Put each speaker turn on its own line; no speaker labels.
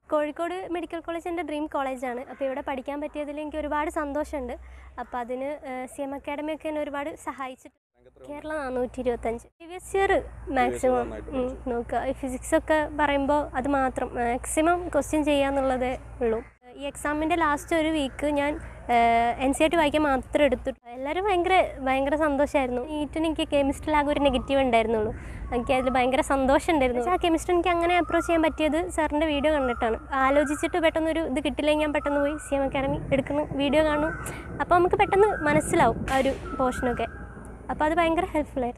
Kozhikode medical college എൻ്റെ dream കോളേജാണ് അപ്പോൾ ഇവിടെ പഠിക്കാൻ പറ്റിയതിൽ എനിക്ക് ഒരുപാട് സന്തോഷമുണ്ട് അപ്പോൾ അതിന് സി എം അക്കാഡമി ഒക്കെ എന്നെ ഒരുപാട് സഹായിച്ചിട്ടുണ്ട് കേരള നാനൂറ്റി ഇരുപത്തഞ്ച് പ്രീവിയസ് ഇയർ മാക്സിമം
നന്നായിട്ട്
നോക്കുക ഈ ഫിസിക്സ് ഒക്കെ പറയുമ്പോൾ അത് മാത്രം മാക്സിമം ക്വസ്റ്റ്യൻ ചെയ്യാന്നുള്ളതേ ഉള്ളൂ ഈ എക്സാമിൻ്റെ ലാസ്റ്റ് ഒരു വീക്ക് ഞാൻ എൻ സി ആർ ടി വായിക്കാൻ മാത്രം എടുത്തു എല്ലാവരും ഭയങ്കര ഭയങ്കര സന്തോഷമായിരുന്നു നീറ്റിന് എനിക്ക് കെമിസ്ട്രിയിൽ ആകെ ഒരു നെഗറ്റീവ് ഉണ്ടായിരുന്നുള്ളൂ എനിക്ക് അതിൽ ഭയങ്കര സന്തോഷം ഉണ്ടായിരുന്നു പക്ഷേ ആ കെമിസ്ട്രി എനിക്ക് അങ്ങനെ അപ്രോച്ച് ചെയ്യാൻ പറ്റിയത് സാറിൻ്റെ വീഡിയോ കണ്ടിട്ടാണ് ആലോചിച്ചിട്ട് പെട്ടെന്നൊരു ഇത് കിട്ടില്ലെങ്കിൽ ഞാൻ പെട്ടെന്ന് പോയി സി എം അക്കാഡമി എടുക്കുന്ന വീഡിയോ കാണും അപ്പോൾ നമുക്ക് പെട്ടെന്ന് മനസ്സിലാവും ആ ഒരു പോർഷനൊക്കെ അപ്പോൾ അത് ഭയങ്കര ഹെൽപ്ഫുള്ളായിരുന്നു